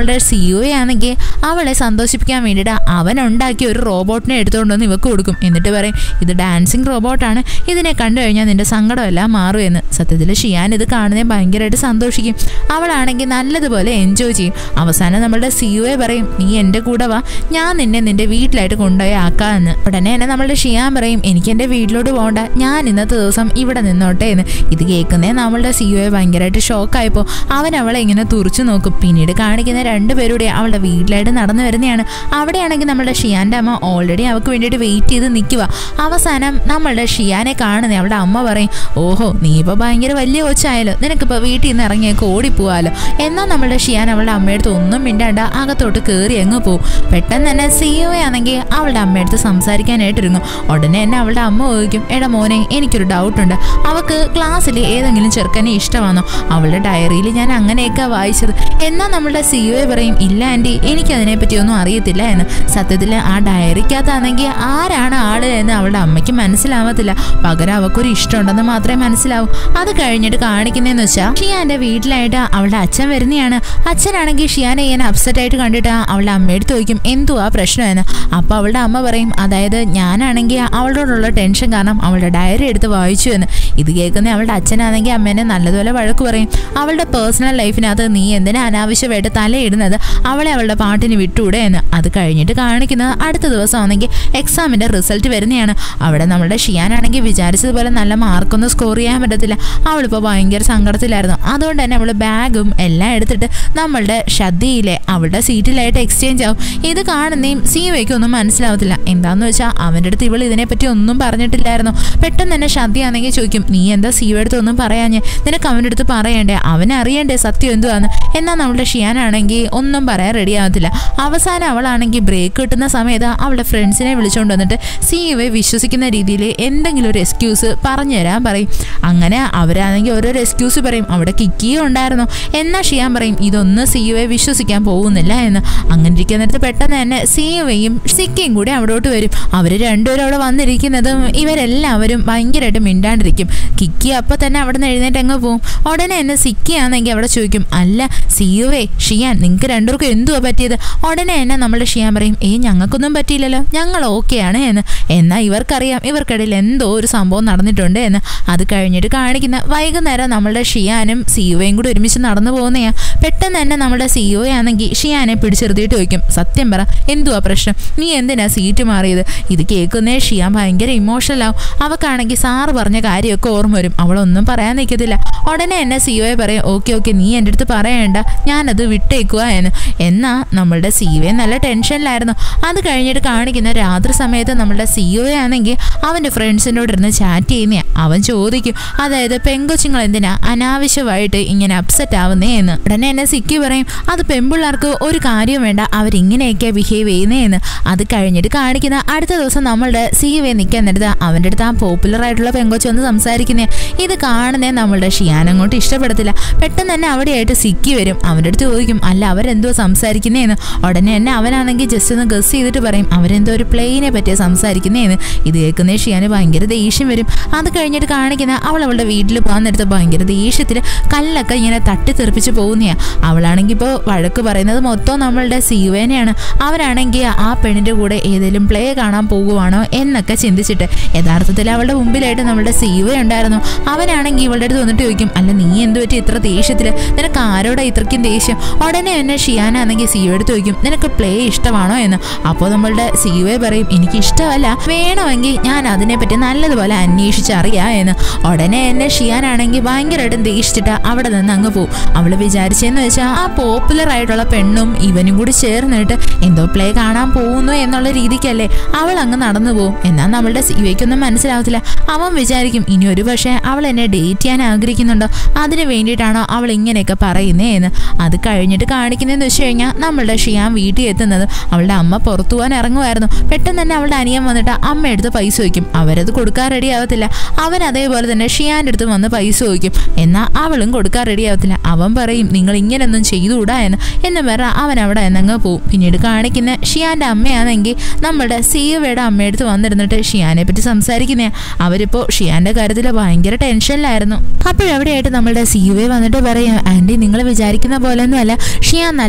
സിഒ ആണെങ്കിൽ അവളെ സന്തോഷിപ്പിക്കാൻ വേണ്ടിയിട്ട് അവൻ ഉണ്ടാക്കിയ ഒരു റോബോട്ടിനെ എടുത്തുകൊണ്ട് വന്ന് ഇവക്ക് കൊടുക്കും എന്നിട്ട് പറയും ഇത് ഡാൻസിങ് റോബോട്ടാണ് ഇതിനെ കണ്ടു കഴിഞ്ഞാൽ നിന്റെ സങ്കടമെല്ലാം മാറും എന്ന് സത്യത്തിൽ ഷിയാൻ ഇത് കാണുന്നതിന് ഭയങ്കരമായിട്ട് സന്തോഷിക്കും അവളാണെങ്കിൽ നല്ലതുപോലെ എൻജോയ് ചെയ്യും അവസാനം നമ്മളുടെ സിഒയെ പറയും നീ എൻ്റെ കൂടെ വാ ഞാൻ നിന്നെ നിന്റെ വീട്ടിലായിട്ട് കൊണ്ടുപോയി ആക്കാമെന്ന് ഉടനെ തന്നെ നമ്മളുടെ ഷിയാൻ പറയും എനിക്ക് എൻ്റെ വീട്ടിലോട്ട് പോകണ്ട ഞാൻ ഇന്നത്തെ ദിവസം ഇവിടെ നിന്നോട്ടെ എന്ന് ഇത് കേൾക്കുന്നേ നമ്മളുടെ സിഒയെ ഭയങ്കരമായിട്ട് ഷോക്കായപ്പോൾ അവൻ അവളെ ഇങ്ങനെ തുറച്ചു നോക്കും പിന്നീട് കാണിക്കുന്ന രണ്ടുപേരുടെ അവളുടെ വീട്ടിലായിട്ട് നടന്നു വരുന്നതാണ് അവിടെയാണെങ്കിൽ നമ്മളുടെ ഷിയാൻ്റെ അമ്മ ഓൾറെഡി അവൾക്ക് വേണ്ടിയിട്ട് വെയിറ്റ് ചെയ്ത് നിൽക്കുക അവസാനം നമ്മളുടെ ഷിയാനെ കാണുന്നേ അവളുടെ അമ്മ പറയും ഓഹോ നീ ഇപ്പോൾ ഭയങ്കര വലിയ കൊച്ചായാലോ നിനക്കിപ്പോൾ വീട്ടിൽ നിന്ന് ഇറങ്ങിയൊക്കെ ഓടിപ്പോവാലോ എന്നാൽ നമ്മളുടെ ഷിയാൻ അവളുടെ അമ്മയടുത്ത് ഒന്നും മിണ്ടാണ്ട് അകത്തോട്ട് കയറി അങ്ങ് പോകും പെട്ടെന്ന് തന്നെ സിഒ ആണെങ്കിൽ അവളുടെ അമ്മയടുത്ത് സംസാരിക്കാനായിട്ടിരുന്നു ഉടനെ തന്നെ അവളുടെ അമ്മ ചോദിക്കും എടാ മോനെ എനിക്കൊരു ഡൗട്ടുണ്ട് അവക്ക് ക്ലാസ്സിൽ ഏതെങ്കിലും ചെറുക്കനെ ഇഷ്ടമാണോ അവളുടെ ഡയറിയിൽ ഞാൻ അങ്ങനെയൊക്കെ വായിച്ചത് എന്നാൽ നമ്മളുടെ സിഒയെ പറയും ഇല്ല ആൻറ്റി എനിക്കതിനെപ്പറ്റി ഒന്നും അറിയത്തില്ല എന്ന് സത്യത്തിൽ ആ ഡയറിക്കകത്താണെങ്കിൽ ആരാണ് ആള് എന്ന് അവളുടെ അമ്മയ്ക്ക് മനസ്സിലാവത്തില്ല പകരം അവക്കൊരു ഇഷ്ടമുണ്ടെന്ന് മാത്രമേ മനസ്സിലാവൂ അത് കഴിഞ്ഞിട്ട് കാണിക്കുന്നതെന്ന് വെച്ചാൽ ഷിയാന്റെ വീട്ടിലായിട്ട് അവളുടെ അച്ഛൻ വരുന്നതാണ് അച്ഛനാണെങ്കിൽ ഷിയാനെ ഇങ്ങനെ അപ്സെറ്റ് ആയിട്ട് കണ്ടിട്ട് അവളുടെ അമ്മയെടുത്ത് ചോദിക്കും എന്തുവാ പ്രശ്നമെന്ന് അപ്പോൾ അവളുടെ അമ്മ പറയും അതായത് ഞാനാണെങ്കിൽ അവളോടുള്ള ടെൻഷൻ കാരണം അവളുടെ ഡയറി എടുത്ത് വായിച്ചു എന്ന് ഇത് കേൾക്കുന്ന അവളുടെ അച്ഛനാണെങ്കിൽ അമ്മേനെ നല്ലതുപോലെ വഴക്ക് പറയും അവളുടെ പേഴ്സണൽ ലൈഫിനകത്ത് നീ എന്തിനാ അനാവശ്യമായിട്ട് തലയിടുന്നത് അവളെ അവളുടെ പാട്ടിന് വിട്ടൂടെ എന്ന് അത് കഴിഞ്ഞിട്ട് കാണിക്കുന്നത് അടുത്ത ദിവസം ആണെങ്കിൽ എക്സാമിന്റെ റിസൾട്ട് വരുന്നതാണ് അവിടെ നമ്മളുടെ ഷിയാനാണെങ്കിൽ വിചാരിച്ചതുപോലെ നല്ല മാർക്കൊന്നും സ്കോർ ചെയ്യാൻ പറ്റത്തില്ല അവളിപ്പോൾ ഭയങ്കര സങ്കടത്തിലായിരുന്നു അതുകൊണ്ട് തന്നെ അവൾ ബാഗും എല്ലാം എടുത്തിട്ട് നമ്മളുടെ ഷദ്ദിയിലെ അവളുടെ സീറ്റിലായിട്ട് എക്സ്ചേഞ്ച് ആവും ഇത് കാണുന്നേയും സിവയ്ക്ക് ഒന്നും മനസ്സിലാവത്തില്ല എന്താന്ന് വെച്ചാൽ അവൻ്റെ അടുത്ത് ഇവൾ ഇതിനെപ്പറ്റി ഒന്നും പറഞ്ഞിട്ടില്ലായിരുന്നു പെട്ടെന്ന് തന്നെ ഷദ്ദിയാണെങ്കിൽ ചോദിക്കും നീ എന്താ സിവ അടുത്ത് ഒന്നും പറയാഞ്ഞ് നിനക്ക് അവൻ്റെ അടുത്ത് പറയണ്ടേ അവനെ അറിയണ്ടേ സത്യം എന്തുവാന്ന് എന്നാൽ നമ്മളുടെ ഷിയാനാണെങ്കിൽ ഒന്നും പറയാൻ റെഡി ആവത്തില്ല അവസാനം അവളാണെങ്കിൽ ബ്രേക്ക് കിട്ടുന്ന സമയത്ത് അവളുടെ ഫ്രണ്ട്സിനെ വിളിച്ചുകൊണ്ട് വന്നിട്ട് സിഇഒയെ വിശ്വസിക്കുന്ന രീതിയിൽ എന്തെങ്കിലും ഒരു എക്സ്ക്യൂസ് പറഞ്ഞു തരാൻ പറയും അങ്ങനെ അവരാണെങ്കിൽ ഓരോരോ എക്സ്ക്യൂസ് പറയും അവിടെ കിക്കിയും ഉണ്ടായിരുന്നു എന്നാൽ ഷിയാൻ പറയും ഇതൊന്നും സിഇഒയെ വിശ്വസിക്കാൻ പോകുന്നില്ല എന്ന് അങ്ങനെ ഇരിക്കുന്ന നേരത്ത് പെട്ടെന്ന് തന്നെ സിഇഒയും സിക്കയും കൂടി അവിടോട്ട് വരും അവർ രണ്ടുപേരും അവിടെ വന്നിരിക്കുന്നതും ഇവരെല്ലാവരും ഭയങ്കരമായിട്ട് മിണ്ടാണ്ടിരിക്കും കിക്കി അപ്പം തന്നെ അവിടെ നിന്ന് എഴുന്നേറ്റ് അങ്ങ് പോകും ഉടനെ തന്നെ സിക്കിയാണെങ്കിൽ അവിടെ ചോദിക്കും അല്ല സിഇഒയെ ഷിയാൻ നിങ്ങൾക്ക് രണ്ടുപേർക്കും എന്തുവാ പറ്റിയത് ഉടനെ തന്നെ നമ്മുടെ ഷിയാൻ പറയും ഏയ് ഞങ്ങൾക്കൊന്നും പറ്റിയില്ലല്ലോ ഞങ്ങൾ ഓക്കെയാണ് എന്ന് എന്നാൽ ഇവർക്കറിയാം ഇവർക്കിടയിൽ എന്തോ ഒരു സംഭവം നടന്നിട്ടുണ്ട് എന്ന് അത് കഴിഞ്ഞിട്ട് കാണിക്കുന്ന വൈകുന്നേരം നമ്മളുടെ ഷിയാനും സിഒയും കൂടി ഒരുമിച്ച് നടന്നു പോകുന്നയാ പെട്ടെന്ന് തന്നെ നമ്മുടെ സിഒ ആണെങ്കിൽ ഷിയാനെ പിടിച്ചെറുതിയിട്ട് ചോദിക്കും സത്യം പറ എന്തുവാ പ്രശ്നം നീ എന്തിനാ സീറ്റ് മാറിയത് ഇത് കേൾക്കുന്നേ ഷിയാൻ ഭയങ്കര ഇമോഷണൽ ആവും അവക്കാണെങ്കിൽ സാറ് പറഞ്ഞ കാര്യമൊക്കെ ഓർമ്മ വരും അവളൊന്നും പറയാൻ നിൽക്കത്തില്ല ഉടനെ എന്നെ സിഒയെ പറയും ഓക്കെ ഓക്കെ നീ എൻ്റെ അടുത്ത് പറയണ്ട ഞാനത് വിട്ടേക്കുക എന്ന് എന്നാ നമ്മളുടെ സിഒയെ നല്ല ടെൻഷനിലായിരുന്നു അത് കഴിഞ്ഞിട്ട് കാണിക്കുന്ന രാത്രി സമയത്ത് നമ്മളുടെ സിഒയെ ആണെങ്കിൽ അവൻ്റെ ഫ്രണ്ട്സിനോട് ഇരുന്ന് ചാറ്റ് ചെയ്യുന്ന അവൻ ചോദിക്കും അതായത് പെങ്കൊച്ചുങ്ങൾ എന്തിനാ അനാവശ്യമായിട്ട് ഇങ്ങനെ അപ്സെറ്റ് ആവുന്നേ എന്ന് ഉടനെ എന്നെ സിക്കി പറയും അത് പെൺപിള്ളേർക്ക് ഒരു കാര്യം വേണ്ട അവരിങ്ങനെയൊക്കെ ബിഹേവ് ചെയ്യുന്നേ എന്ന് അത് കഴിഞ്ഞിട്ട് കാണിക്കുന്ന അടുത്ത ദിവസം നമ്മളുടെ സിവെ നിൽക്കാൻ നേരത്ത് അവൻ്റെ അടുത്ത് ആ പോപ്പുലർ ആയിട്ടുള്ള പെങ്കൊച്ചു വന്ന് സംസാരിക്കുന്നേ ഇത് കാണുന്നേ നമ്മളുടെ ഷിയാൻ അങ്ങോട്ട് ഇഷ്ടപ്പെടത്തില്ല പെട്ടെന്ന് തന്നെ അവിടെയായിട്ട് സിക്കി വരും അവൻ്റെ അടുത്ത് ചോദിക്കും അല്ല അവരെന്തോ സംസാരിക്കുന്നേന്ന് ഉടനെ തന്നെ അവനാണെങ്കിൽ ജസ്റ്റ് ഒന്ന് ഗസ് ചെയ്തിട്ട് പറയും അവരെന്തോ ഒരു പ്ലെയിനെ പറ്റിയ സംസാരിക്കുന്നേന്ന് ഇത് കേൾക്കുന്നേ ഷിയാന് ഭയങ്കര ദേഷ്യം വരും അത് കഴിഞ്ഞിട്ട് കാണിക്കുന്ന അവൾ അവളുടെ വീട്ടിൽ പോകാൻ നേരത്ത് ഭയങ്കര ദേഷ്യത്തിൽ കല്ലൊക്കെ ഇങ്ങനെ തട്ടിത്തെറിപ്പിച്ച് പോകുന്നയാ അവളാണെങ്കിൽ ഇപ്പോൾ വഴക്ക് പറയുന്നത് മൊത്തം നമ്മളുടെ സീവേനെയാണ് അവരാണെങ്കിൽ ആ പെണ്ണിൻ്റെ കൂടെ ഏതെങ്കിലും പ്ലേ കാണാൻ പോകുവാണോ എന്നൊക്കെ ചിന്തിച്ചിട്ട് യഥാർത്ഥത്തിൽ അവളുടെ മുമ്പിലായിട്ട് നമ്മളുടെ സീവ ഉണ്ടായിരുന്നു അവനാണെങ്കിൽ ഇവളുടെ അടുത്ത് വന്നിട്ട് ചോദിക്കും അല്ല നീ എന്ത് പറ്റി ഇത്ര ദേഷ്യത്തിൽ നിനക്ക് ആരോടാ ഇത്രയ്ക്കും ദേഷ്യം ഉടനെ തന്നെ ഷിയാനാണെങ്കിൽ സീവ എടുത്ത് ചോദിക്കും നിനക്ക് പ്ലേ ഇഷ്ടമാണോ എന്ന് അപ്പോൾ നമ്മളുടെ സീവയെ പറയും എനിക്ക് ഇഷ്ടമല്ല വേണമെങ്കിൽ ഞാൻ അതിനെപ്പറ്റി നല്ലതുപോലെ അന്വേഷിച്ചറിയാം എന്ന് ഉടനെ എന്നെ ഷിയാനാണെങ്കിൽ ഭയങ്കരമായിട്ടും ദേഷിച്ചിട്ട് അവിടെ നിന്ന് അങ്ങ് പോകും അവൾ വിചാരിച്ചെന്ന് വെച്ചാൽ ആ പോപ്പുലർ ആയിട്ടുള്ള പെണ്ണും ഇവനും കൂടി ചേർന്നിട്ട് എന്തോ പ്ലേ കാണാൻ പോകുന്നു എന്നുള്ള രീതിക്കല്ലേ അവൾ അങ്ങ് നടന്നു പോകും എന്നാൽ നമ്മളുടെ സിവയ്ക്കൊന്നും മനസ്സിലാവത്തില്ല അവൻ വിചാരിക്കും ഇനി ഒരു പക്ഷേ അവൾ എന്നെ ഡേറ്റ് ചെയ്യാൻ ആഗ്രഹിക്കുന്നുണ്ടോ അതിന് വേണ്ടിയിട്ടാണോ അവൾ ഇങ്ങനെയൊക്കെ പറയുന്നേ എന്ന് അത് കഴിഞ്ഞിട്ട് കാണിക്കുന്നതെന്ന് വെച്ച് കഴിഞ്ഞാൽ നമ്മളുടെ ഷിയാൻ വീട്ടിൽ എത്തുന്നത് അവളുടെ അമ്മ പുറത്തു പോകാൻ ഇറങ്ങുമായിരുന്നു പെട്ടെന്ന് തന്നെ അവളുടെ അനിയൻ വന്നിട്ട് അമ്മ എടുത്ത് പൈസ വയ്ക്കും അവരത് കൊടുക്കാൻ റെഡി ആവത്തില്ല അവൻ അതേപോലെ തന്നെ ഷിയാൻ്റെ അടുത്ത് വന്ന് പൈസ ചോദിക്കും എന്നാൽ അവളും കൊടുക്കാൻ റെഡി ആവത്തില്ല അവൻ പറയും നിങ്ങൾ ഇങ്ങനെയൊന്നും ചെയ്തുകൂടാ എന്ന് എന്ന് പറ അവൻ അവിടെ നിന്നങ്ങ് പോവും പിന്നീട് കാണിക്കുന്ന ഷിയാൻ്റെ അമ്മയാണെങ്കിൽ നമ്മുടെ സിയുവയുടെ അമ്മയടുത്ത് വന്നിരുന്നിട്ട് ഷിയാനെ പറ്റി സംസാരിക്കുന്നേ അവരിപ്പോൾ ഷിയാൻ്റെ കാര്യത്തിൽ ഭയങ്കര ടെൻഷനിലായിരുന്നു അപ്പോഴവിടെയായിട്ട് നമ്മളുടെ സിയുവെ വന്നിട്ട് പറയും ആൻറ്റി നിങ്ങൾ വിചാരിക്കുന്ന പോലെയൊന്നുമല്ല ഷിയാൻ നല്ല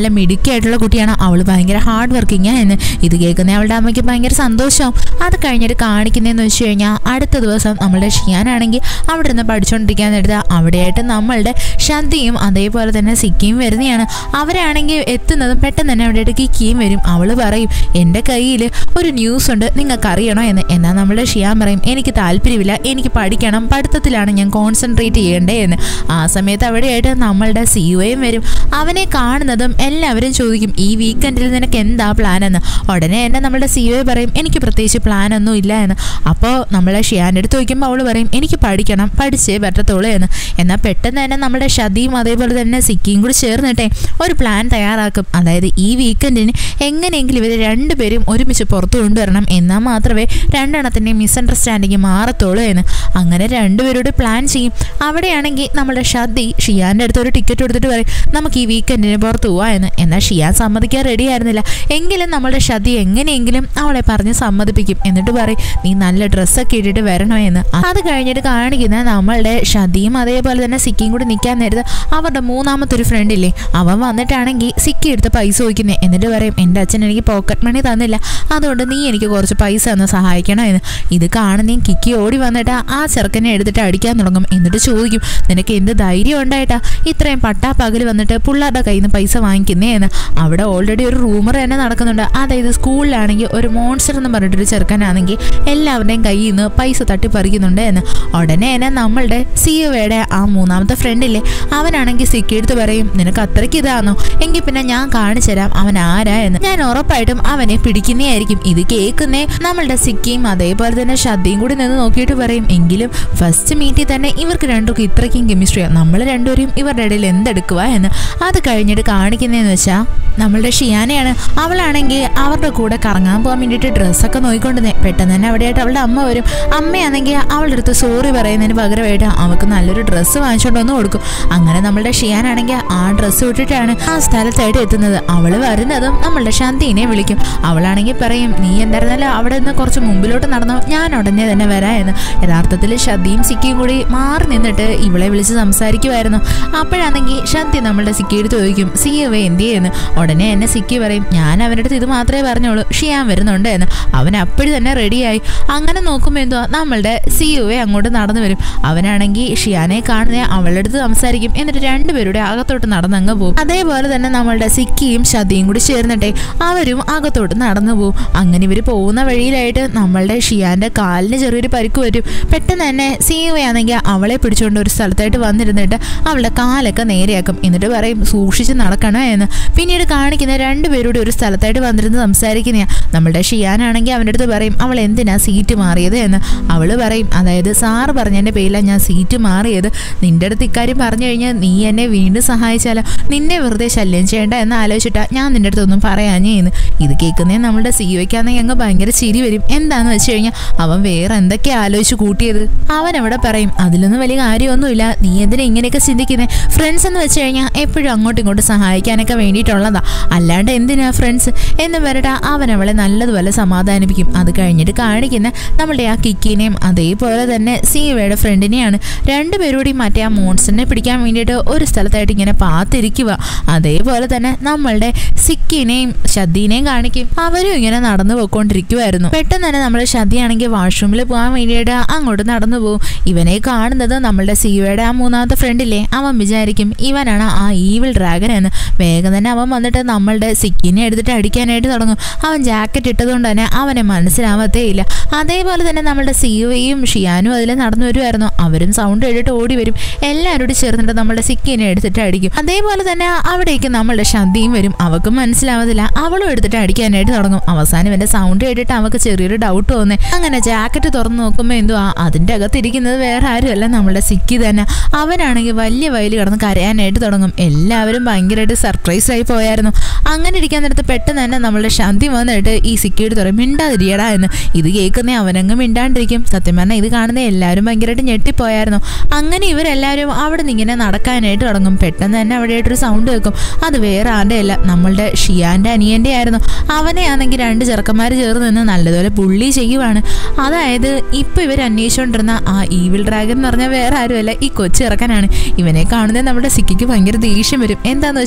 നല്ല മിടുക്കിയായിട്ടുള്ള കുട്ടിയാണ് അവൾ ഭയങ്കര ഹാർഡ് വർക്കിംഗ് എന്ന് ഇത് കേൾക്കുന്ന അവളുടെ അമ്മയ്ക്ക് ഭയങ്കര സന്തോഷവും അത് കഴിഞ്ഞിട്ട് കാണിക്കുന്നതെന്ന് വെച്ച് കഴിഞ്ഞാൽ അടുത്ത ദിവസം നമ്മളുടെ ഷിയാനാണെങ്കിൽ അവിടെ നിന്ന് പഠിച്ചുകൊണ്ടിരിക്കാൻ നേരത്ത് അവിടെയായിട്ട് നമ്മളുടെ ഷന്തിയും അതേപോലെ തന്നെ സിക്കിയും വരുന്നതാണ് അവരാണെങ്കിൽ എത്തുന്നതും പെട്ടെന്ന് തന്നെ അവിടെയായിട്ട് കിക്കിയും വരും അവൾ പറയും എൻ്റെ കയ്യിൽ ഒരു ന്യൂസ് ഉണ്ട് നിങ്ങൾക്ക് അറിയണോ എന്ന് എന്നാൽ നമ്മളുടെ ഷിയാൻ പറയും എനിക്ക് താല്പര്യമില്ല എനിക്ക് പഠിക്കണം പഠിത്തത്തിലാണ് ഞാൻ കോൺസെൻട്രേറ്റ് ചെയ്യേണ്ടേ എന്ന് ആ സമയത്ത് അവിടെയായിട്ട് നമ്മളുടെ സിഒയും വരും അവനെ കാണുന്നതും എല്ലാവരും ചോദിക്കും ഈ വീക്കെൻഡിൽ നിനക്ക് എന്താ പ്ലാൻ എന്ന് ഉടനെ തന്നെ നമ്മളുടെ സിഒ പറയും എനിക്ക് പ്രത്യേകിച്ച് പ്ലാൻ ഒന്നും ഇല്ല എന്ന് അപ്പോൾ നമ്മളെ ഷിയാൻ്റെ അടുത്ത് ചോദിക്കുമ്പോൾ അവൾ പറയും എനിക്ക് പഠിക്കണം പഠിച്ചേ പറ്റത്തുള്ളൂ എന്ന് എന്നാൽ പെട്ടെന്ന് തന്നെ നമ്മുടെ ഷദിയും അതേപോലെ തന്നെ സിക്കിയും കൂടി ചേർന്നിട്ടേ ഒരു പ്ലാൻ തയ്യാറാക്കും അതായത് ഈ വീക്കെൻഡിന് എങ്ങനെയെങ്കിലും ഇവർ രണ്ടുപേരും ഒരുമിച്ച് പുറത്തു കൊണ്ടുവരണം എന്നാൽ മാത്രമേ രണ്ടെണ്ണത്തിൻ്റെ മിസ്അണ്ടർസ്റ്റാൻഡിങ് മാറത്തുള്ളൂ എന്ന് അങ്ങനെ രണ്ടുപേരോട് പ്ലാൻ ചെയ്യും അവിടെയാണെങ്കിൽ നമ്മുടെ ഷദി ഷിയാൻ്റെ അടുത്ത് ഒരു ടിക്കറ്റ് കൊടുത്തിട്ട് പറയും നമുക്ക് ഈ വീക്കെൻഡിന് പുറത്ത് പോവാ എന്ന് എന്നാൽ ഷിയാൻ സമ്മതിക്കാൻ റെഡി ആയിരുന്നില്ല എങ്കിലും നമ്മുടെ ഷദി എങ്ങനെയെങ്കിലും അവളെ പറഞ്ഞ് സമ്മതിപ്പിക്കും എന്നിട്ട് പറയും നീ നല്ല ഡ്രസ്സൊക്കെ ഇട്ടിട്ട് വരണോ എന്ന് അത് കഴിഞ്ഞിട്ട് കാണിക്കുന്ന നമ്മളുടെ ഷദിയും അതേപോലെ തന്നെ സിക്കിയും കൂടി നിൽക്കാൻ നേരത്ത് അവരുടെ മൂന്നാമത്തെ ഒരു ഫ്രണ്ട് ഇല്ലേ അവൻ വന്നിട്ടാണെങ്കിൽ സിക്കി എടുത്ത് പൈസ ചോദിക്കുന്നത് എന്നിട്ട് പറയും എൻ്റെ അച്ഛൻ എനിക്ക് പോക്കറ്റ് മണി തന്നില്ല അതുകൊണ്ട് നീ എനിക്ക് കുറച്ച് പൈസ ഒന്ന് സഹായിക്കണം എന്ന് ഇത് കാണുന്നേം കിക്കി ഓടി വന്നിട്ട് ആ ചെറുക്കനെ എടുത്തിട്ട് അടിക്കാൻ തുടങ്ങും എന്നിട്ട് ചോദിക്കും നിനക്ക് എന്ത് ധൈര്യം ഉണ്ടായിട്ടാ ഇത്രയും പട്ടാ പകൽ വന്നിട്ട് പിള്ളേരുടെ കയ്യിൽ നിന്ന് പൈസ വാങ്ങിക്കുന്നേ എന്ന് അവിടെ ഓൾറെഡി ഒരു റൂമർ തന്നെ നടക്കുന്നുണ്ട് അതായത് സ്കൂളിലാണെങ്കിൽ ഒരു മോൺസ്റ്റർ എന്ന് പറഞ്ഞിട്ടൊരു ചെറുക്കനാണെങ്കിൽ എല്ലാവരുടെയും കയ്യിൽ നിന്ന് പൈസ തട്ടിപ്പറിക്കുന്നുണ്ട് എന്ന് ഉടനെ തന്നെ നമ്മളുടെ സിഒയുടെ ആ മൂന്നാമത്തെ ഫ്രണ്ടില്ലേ അവനാണെങ്കിൽ സിക്കി എടുത്ത് പറയും നിനക്ക് അത്രയ്ക്ക് ഇതാണോ എങ്കിൽ പിന്നെ ഞാൻ കാണിച്ചു തരാം അവൻ ആരാ എന്ന് ഞാൻ ഉറപ്പായിട്ടും അവനെ പിടിക്കുന്നതായിരിക്കും ഇത് കേൾക്കുന്നേ നമ്മളുടെ സിക്കിയും അതേപോലെ തന്നെ ഷദ്ദയും കൂടി നിന്ന് നോക്കിയിട്ട് പറയും എങ്കിലും ഫസ്റ്റ് മീറ്റിൽ തന്നെ ഇവർക്ക് രണ്ടും ഇത്രയ്ക്കും കെമിസ്ട്രിയാണ് നമ്മൾ രണ്ടുപേരും ഇവരുടെ ഇടയിൽ എന്തെടുക്കുക എന്ന് അത് കഴിഞ്ഞിട്ട് കാണിക്കുന്നതെന്ന് വെച്ചാൽ നമ്മളുടെ ഷിയാനയാണ് അവളാണെങ്കിൽ അവരുടെ കൂടെ കറങ്ങാൻ പോകാൻ വേണ്ടിയിട്ട് ഡ്രസ്സൊക്കെ നോക്കിക്കൊണ്ടിരുന്നേ പെട്ടെന്ന് തന്നെ അവിടെയായിട്ട് അവളുടെ അമ്മ വരും അമ്മയാണെങ്കിൽ അവളുടെ അടുത്ത് സോറി പറയുന്നതിന് പകരമായിട്ട് അവൾക്ക് നല്ലൊരു ഡ്രസ്സ് വാങ്ങിച്ചുകൊണ്ട് വന്ന് കൊടുക്കും അങ്ങനെ നമ്മളുടെ ഷിയാനാണെങ്കിൽ ആ ഡ്രസ്സ് വിട്ടിട്ടാണ് ആ സ്ഥലത്തായിട്ട് എത്തുന്നത് അവള് വരുന്നതും നമ്മളുടെ ശാന്തിനെ വിളിക്കും അവളാണെങ്കിൽ പറയും നീ എന്തായിരുന്നല്ലോ അവിടെ നിന്ന് കുറച്ച് മുമ്പിലോട്ട് നടന്നോ ഞാൻ ഉടനെ തന്നെ വരാം എന്ന് യഥാർത്ഥത്തിൽ ഷദ്ദിയും സിക്കിയും കൂടി മാറി നിന്നിട്ട് ഇവളെ വിളിച്ച് സംസാരിക്കുമായിരുന്നു അപ്പോഴാണെങ്കിൽ ഷദ്ദി നമ്മളുടെ സിക്കിയെടുത്ത് ചോദിക്കും സിയവേ എന്ത് ചെയ്യുന്നു ഉടനെ എന്നെ സിക്കി പറയും ഞാൻ അവൻ്റെ അടുത്ത് ഇത് മാത്രമേ പറഞ്ഞോളൂ ഷിയാൻ വരുന്നുണ്ട് എന്ന് അവൻ അപ്പോഴും തന്നെ റെഡിയായി അങ്ങനെ നോക്കുമ്പോൾ എന്തോ നമ്മളുടെ സിയുവെ അങ്ങോട്ട് നടന്നു വരും അവനാണെങ്കിൽ ഷിയാനെ കാണുന്ന അവളുടെ അടുത്ത് സംസാരിക്കും എന്നിട്ട് രണ്ടുപേരുടെ അകത്തോട്ട് നടന്നങ്ങ് പോകും അതേപോലെ തന്നെ നമ്മളുടെ സിക്കിയും ഷദിയും കൂടി ചേർന്നിട്ടെ അവരും അകത്തോട്ട് നടന്നു പോകും അങ്ങനെ ഇവർ പോകുന്ന വഴിയിലായിട്ട് നമ്മളുടെ ഷിയാന്റെ കാലിന് ചെറിയൊരു പരിക്ക് വരും പെട്ടെന്ന് തന്നെ സിയുവയാണെങ്കിൽ അവളെ പിടിച്ചുകൊണ്ട് ഒരു സ്ഥലത്തായിട്ട് വന്നിരുന്നിട്ട് അവളുടെ കാലൊക്കെ നേരെയാക്കും എന്നിട്ട് പറയും സൂക്ഷിച്ച് നടക്കണോ എന്ന് പിന്നീട് കാണിക്കുന്ന രണ്ടുപേരോട് ഒരു സ്ഥലത്തായിട്ട് വന്നിരുന്ന് സംസാരിക്കുന്ന നമ്മളുടെ ഷിയാനാണെങ്കിൽ അവൻ്റെ അടുത്ത് പറയും അവൾ എന്തിനാ സീറ്റ് മാറിയത് എന്ന് അവള് പറയും അതായത് സാറ് പറഞ്ഞതിൻ്റെ പേരിലാണ് ഞാൻ സീറ്റ് മാറിയത് നിന്റെ അടുത്ത് ഇക്കാര്യം പറഞ്ഞു കഴിഞ്ഞാൽ നീ എന്നെ വീണ്ടും സഹായിച്ചാലോ നിന്നെ വെറുതെ ശല്യം ചെയ്യേണ്ട എന്ന് ആലോചിച്ചിട്ടാ ഞാൻ നിന്റെ അടുത്തൊന്നും പറയാഞ്ഞേ എന്ന് ഇത് കേൾക്കുന്നേ നമ്മുടെ സിഒയ്ക്കാണെങ്കിൽ അങ്ങ് ഭയങ്കര ചിരി വരും എന്താന്ന് വെച്ച് കഴിഞ്ഞാൽ അവൻ വേറെ എന്തൊക്കെയാ ആലോചിച്ച് കൂട്ടിയത് അവൻ അവിടെ പറയും അതിലൊന്നും വലിയ കാര്യമൊന്നുമില്ല നീ എന്തിനാ ഇങ്ങനെയൊക്കെ ചിന്തിക്കുന്നത് ഫ്രണ്ട്സ് എന്ന് വെച്ച് കഴിഞ്ഞാൽ എപ്പോഴും അങ്ങോട്ടും ഇങ്ങോട്ടും സഹായിക്കാനൊക്കെ വേണ്ടിയിട്ടുള്ളതാ അല്ലാണ്ട് എന്തിനാ ഫ്രണ്ട്സ് എന്ന് പറഞ്ഞിട്ട് അവൻ അവളെ നല്ലതുപോലെ സമാധാനിപ്പിക്കും അത് കഴിഞ്ഞിട്ട് കാണിക്കുന്ന നമ്മളുടെ ആ കിക്കിനെയും അതേപോലെ തന്നെ സിയുടെ ഫ്രണ്ടിനെയാണ് രണ്ടുപേരോടി മറ്റേ ആ മോൺസ്റ്ററിനെ പിടിക്കാൻ വേണ്ടിയിട്ട് ഒരു സ്ഥലത്തായിട്ട് ഇങ്ങനെ പാത്തിരിക്കുക അതേപോലെ തന്നെ നമ്മളുടെ സിക്കിനെയും ഷദ്ദീനെയും കാണിക്കും അവരും ഇങ്ങനെ നടന്നു പോയിക്കൊണ്ടിരിക്കുമായിരുന്നു പെട്ടെന്ന് തന്നെ നമ്മൾ ഷദ്ദിയാണെങ്കിൽ വാഷ്റൂമിൽ പോകാൻ വേണ്ടിയിട്ട് അങ്ങോട്ട് നടന്നു പോകും ഇവനെ കാണുന്നത് നമ്മളുടെ സിയുടെ ആ മൂന്നാമത്തെ ഫ്രണ്ടില്ലേ അവൻ വിചാരിക്കും ഇവനാണ് ആ ഈവിൾ ഡ്രാഗൻ എന്ന് വേഗം തന്നെ അവൻ വന്നിട്ട് നമ്മളുടെ സിക്കിനെ എടുത്തിട്ട് അടിക്കാനായിട്ട് തുടങ്ങും അവൻ ജാക്കറ്റ് ഇട്ടതുകൊണ്ട് തന്നെ അവനെ മനസ്സിലാവത്തേ ഇല്ല അതേപോലെ തന്നെ നമ്മളുടെ സിയുവയും ഷിയാനും അതിൽ നടന്നു വരുമായിരുന്നു അവരും സൗണ്ട് കേട്ടിട്ട് ഓടി വരും എല്ലാവരോടും ചേർന്നിട്ട് നമ്മളുടെ സിക്കിനെ എടുത്തിട്ട് അടിക്കും അതേപോലെ തന്നെ അവിടേക്ക് നമ്മളുടെ ശന്തിയും വരും അവൾക്കും മനസ്സിലാവത്തില്ല അവളും എടുത്തിട്ട് അടിക്കാനായിട്ട് തുടങ്ങും അവസാനം ഇവന്റെ സൗണ്ട് കേട്ടിട്ട് അവൾക്ക് ചെറിയൊരു ഡൗട്ട് തോന്നേ അങ്ങനെ ജാക്കറ്റ് തുറന്നു നോക്കുമ്പോൾ എന്തുവാ അതിന്റെ അകത്തിരിക്കുന്നത് വേറെ ആരുമല്ല നമ്മളുടെ സിക്കി തന്നെ അവനാണെങ്കിൽ വലിയ വയലിൽ കിടന്ന് കരയാനായിട്ട് തുടങ്ങും എല്ലാവരും ഭയങ്കരമായിട്ട് സർപ്രൈസ് ആയി പോയായിരുന്നു അങ്ങനെ ഇരിക്കാൻ നേരത്ത് പെട്ടെന്ന് തന്നെ നമ്മളുടെ ശാന്തി വന്നിട്ട് ഈ സിക്കിയോട് പറയും മിണ്ടാതിരിയടാ എന്ന് ഇത് കേൾക്കുന്ന അവനങ്ങ് മിണ്ടാണ്ടിരിക്കും സത്യം പറഞ്ഞാൽ ഇത് കാണുന്ന എല്ലാവരും ഭയങ്കരമായിട്ട് ഞെട്ടിപ്പോയായിരുന്നു അങ്ങനെ ഇവരെല്ലാവരും അവിടെ നിന്ന് ഇങ്ങനെ നടക്കാനായിട്ട് തുടങ്ങും പെട്ടെന്ന് തന്നെ അവിടെയായിട്ടൊരു സൗണ്ട് കേൾക്കും അത് വേറെ ആരുടെ അല്ല നമ്മളുടെ ഷിയാന്റെ അനിയന്റെ ആയിരുന്നു അവനെ ആണെങ്കിൽ രണ്ട് ചെറുക്കന്മാർ ചേർന്ന് നിന്ന് നല്ലതുപോലെ പുള്ളി ചെയ്യുവാണ് അതായത് ഇപ്പൊ ഇവർ അന്വേഷിച്ചുകൊണ്ടിരുന്ന ആ ഈവിൾ ഡ്രാഗൻ എന്ന് പറഞ്ഞാൽ വേറെ ആരുമല്ല ഈ കൊച്ചു ചെറുക്കനാണ് ഇവനെ കാണുന്നത് നമ്മുടെ സിക്കിക്ക് ഭയങ്കര ദേഷ്യം വരും എന്താന്ന് വെച്ച് കഴിഞ്ഞാൽ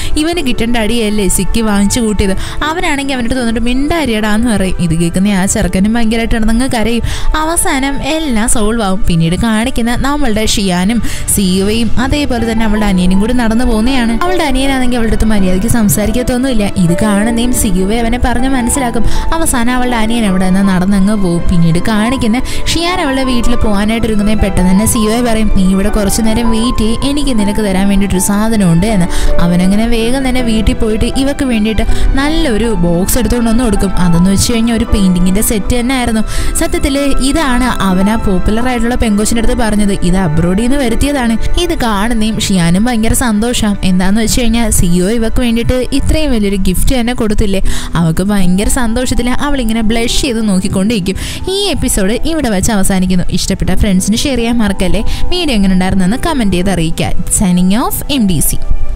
ഇവന് കിട്ടേണ്ട അടിയല്ലേ സിക്കി വാങ്ങിച്ചു കൂട്ടിയത് അവനാണെങ്കിൽ അവൻ്റെ അടുത്ത് വന്നിട്ട് മിണ്ടാരിയടാന്ന് പറയും ഇത് കേൾക്കുന്ന ആ ചെറുക്കനും ഭയങ്കരമായിട്ട് നടന്നങ്ങ് കരയും അവസാനം എല്ലാം സോൾവ് ആവും പിന്നീട് കാണിക്കുന്ന നമ്മളുടെ ഷിയാനും സിയുവയും അതേപോലെ തന്നെ അവളുടെ അനിയനും കൂടി നടന്നു പോകുന്നതാണ് അവളുടെ അനിയനാണെങ്കിൽ അവളുടെ അടുത്ത് മര്യാദയ്ക്ക് സംസാരിക്കത്തൊന്നുമില്ല ഇത് കാണുന്നേയും സിയുവ അവനെ പറഞ്ഞ് മനസ്സിലാക്കും അവസാനം അവളുടെ അനിയൻ അവിടെ നിന്ന് നടന്നങ്ങ് പോകും പിന്നീട് കാണിക്കുന്ന ഷിയാൻ അവളുടെ വീട്ടിൽ പോകാനായിട്ട് ഒരുങ്ങുന്നേ പെട്ടെന്ന് തന്നെ സിയുവ പറയും നീ ഇവിടെ കുറച്ചു നേരം വെയിറ്റ് ചെയ്യ് എനിക്ക് നിനക്ക് തരാൻ വേണ്ടിയിട്ടൊരു സാധനമുണ്ട് എന്ന് അവനങ്ങനെ വേഗം തന്നെ വീട്ടിൽ പോയിട്ട് ഇവക്ക് വേണ്ടിയിട്ട് നല്ലൊരു ബോക്സ് എടുത്തുകൊണ്ട് വന്ന് കൊടുക്കും അതെന്ന് വെച്ച് കഴിഞ്ഞാൽ ഒരു പെയിന്റിങ്ങിന്റെ സെറ്റ് തന്നെ ആയിരുന്നു സത്യത്തിൽ ഇതാണ് അവൻ ആ പോപ്പുലർ ആയിട്ടുള്ള പെങ്കോച്ചിന്റെ അടുത്ത് പറഞ്ഞത് ഇത് അബ്രോഡിൽ നിന്ന് വരുത്തിയതാണ് ഇത് കാണുന്നേയും ഷിയാനും ഭയങ്കര സന്തോഷം എന്താന്ന് വെച്ച് കഴിഞ്ഞാൽ സിഒ ഇവക്ക് വേണ്ടിയിട്ട് ഇത്രയും വലിയൊരു ഗിഫ്റ്റ് തന്നെ കൊടുത്തില്ലേ അവൾക്ക് ഭയങ്കര സന്തോഷത്തിൽ അവളിങ്ങനെ ബ്ലഷ് ചെയ്ത് നോക്കിക്കൊണ്ടിരിക്കും ഈ എപ്പിസോഡ് ഇവിടെ വെച്ച് അവസാനിക്കുന്നു ഇഷ്ടപ്പെട്ട ഫ്രണ്ട്സിന് ഷെയർ ചെയ്യാൻ മറക്കല്ലേ വീഡിയോ എങ്ങനെ ഉണ്ടായിരുന്നെന്ന് കമന്റ് ചെയ്ത് അറിയിക്കുക signing off M D C